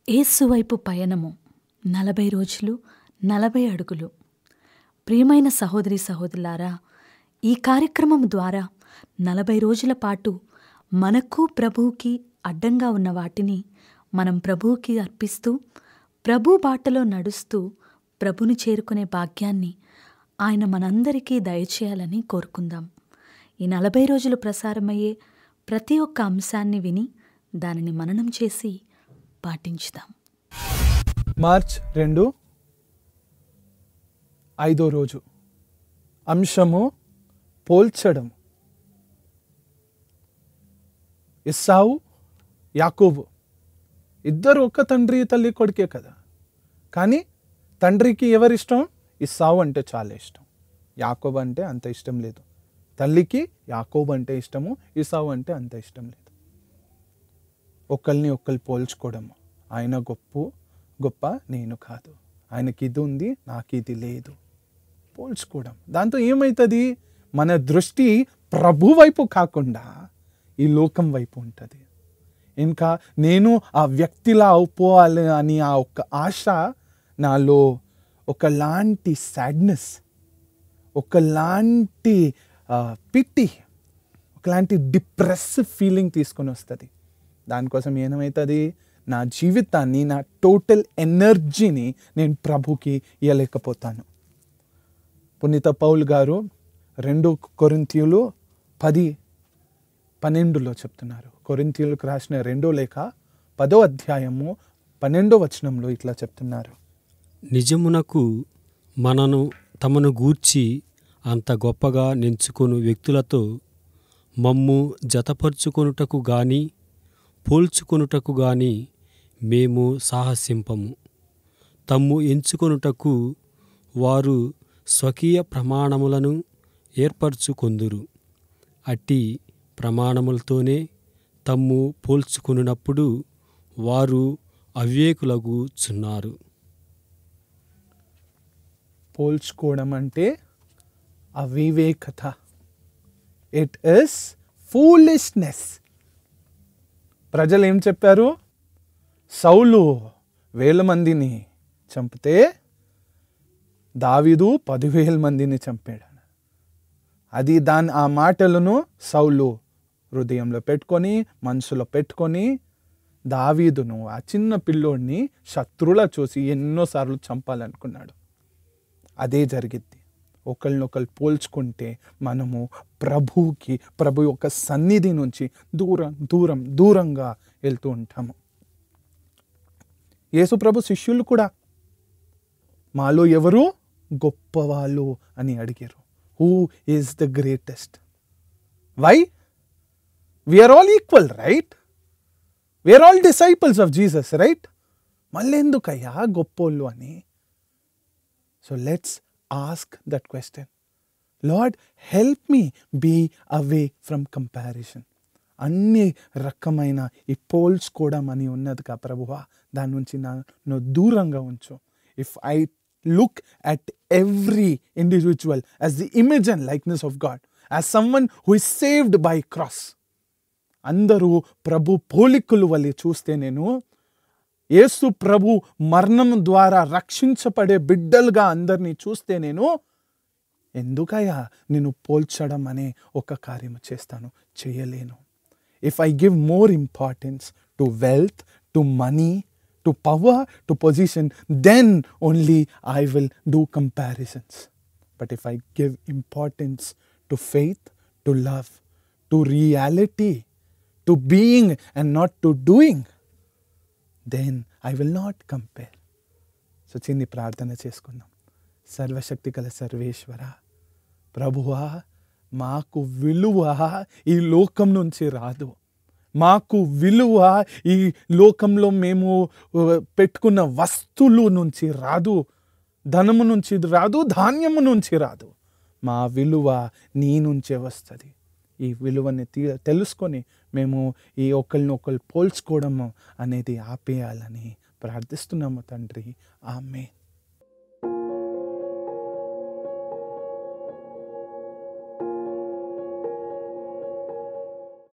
ఏసువైపు పయనము నలభై రోజులు నలభై అడుగులు ప్రియమైన సహోదరి సహోదరులారా ఈ కార్యక్రమం ద్వారా నలభై రోజుల పాటు మనకు ప్రభువుకి అడ్డంగా ఉన్న వాటిని మనం ప్రభువుకి అర్పిస్తూ ప్రభు బాటలో నడుస్తూ ప్రభుని చేరుకునే భాగ్యాన్ని ఆయన మనందరికీ దయచేయాలని కోరుకుందాం ఈ నలభై రోజులు ప్రసారమయ్యే ప్రతి ఒక్క అంశాన్ని విని దానిని మననం చేసి పాటించుదాం మార్చ్ రెండు ఐదో రోజు అంశము పోల్చడం ఇస్సావు యాకోబు ఇద్దరు ఒక్క తండ్రి తల్లి కొడుకే కదా కానీ తండ్రికి ఎవరిష్టం ఇస్సావు అంటే చాలా ఇష్టం యాకోబు అంటే అంత ఇష్టం లేదు తల్లికి యాకోబు అంటే ఇష్టము ఇసావు అంటే అంత ఇష్టం లేదు ఒకరిని ఒకరు పోల్చుకోవడము ఆయన గొప్ప గొప్ప నేను కాదు ఆయనకి ఇది ఉంది నాకు ఇది లేదు పోల్చుకోవడం దాంతో ఏమవుతుంది మన దృష్టి ప్రభు వైపు కాకుండా ఈ లోకం వైపు ఉంటుంది ఇంకా నేను ఆ వ్యక్తిలా అయిపోవాలి అని ఆ ఒక్క ఆశ నాలో ఒకలాంటి సాడ్నెస్ ఒకలాంటి పిట్టి ఒకలాంటి డిప్రెసివ్ ఫీలింగ్ తీసుకొని వస్తుంది దానికోసం ఏమవుతుంది నా జీవితాన్ని నా టోటల్ ఎనర్జీని నేను ప్రభుకి ఇవ్వలేకపోతాను పునీత పౌల్ గారు రెండు కొరింతీయులు పది పన్నెండులో చెప్తున్నారు కొరింతీయులకు రాసిన రెండో లేఖ పదో అధ్యాయము పన్నెండో వచనంలో ఇట్లా చెప్తున్నారు నిజమునకు మనను తమను గూర్చి అంత గొప్పగా నెంచుకొను వ్యక్తులతో మమ్ము జతపరుచుకొనుటకు గాని పోల్చుకొనుటకు గాని మేము సాహసింపము తమ్ము ఎంచుకొనుటకు వారు స్వకీయ ప్రమాణములను ఏర్పరచుకొందురు అట్టి ప్రమాణములతోనే తమ్ము పోల్చుకొనున్నప్పుడు వారు అవ్యేకులగు చున్నారు పోల్చుకోవడం అంటే అవివేకత ఇట్ ఇస్ ఫూలిష్నెస్ ప్రజలు ఏం చెప్పారు సౌలు వేల మందిని చంపితే దావీదు పదివేల మందిని చంపాడు అది దాని ఆ మాటలను సౌలు హృదయంలో పెట్టుకొని మనసులో పెట్టుకొని దావీదును ఆ చిన్న పిల్లోడిని శత్రువులా చూసి ఎన్నోసార్లు చంపాలనుకున్నాడు అదే జరిగిద్ది ఒకరినొకరు పోల్చుకుంటే మనము ప్రభువుకి ప్రభు యొక్క సన్నిధి నుంచి దూరం దూరం దూరంగా వెళ్తూ ఉంటాము యేసు ప్రభు శిష్యులు కూడా మాలో ఎవరు గొప్పవాళ్ళు అని అడిగారు who is the greatest why we are all equal right we are all disciples of Jesus right మళ్ళీ ఎందుకయ్యా గొప్పోళ్ళు అని so let's ask that question Lord help me be away from comparison అన్ని రకమైన ఈ పోల్చుకోవడం అని ఉన్నది కా ప్రభువా దాని నుంచి నన్ను దూరంగా ఉంచు if I look at every individual as the image and likeness of God as someone who is saved by cross అందరూ ప్రభు పోలికలు వల్ల చూస్తే నేను యేసు ప్రభు మరణం ద్వారా రక్షించబడే బిడ్డలుగా అందరినీ చూస్తే నేను ఎందుకయ్యా నేను పోల్చడం అనే ఒక కార్యం చేస్తాను చేయలేను if I give more importance to wealth to money to power to position then only I will do comparisons but if I give importance to faith to love to reality to being and not to doing then I will not compare so చిన్ని ప్రార్థన చేసుకుందాం సర్వశక్తి గల సర్వేశ్వర ప్రభువా మాకు విలువ ఈ లోకం నుంచి రాదు మాకు విలువ ఈ లోకంలో మేము పెట్టుకున్న వస్తువులు నుంచి రాదు ధనము నుంచి రాదు ధాన్యము నుంచి రాదు మా విలువ నీ నుంచే వస్తుంది ఈ విలువని తెలుసుకొని మేము ఈ ఒకరిని ఒకరు పోల్చుకోవడము అనేది ఆపేయాలని ప్రార్థిస్తున్నాము తండ్రి ఆమె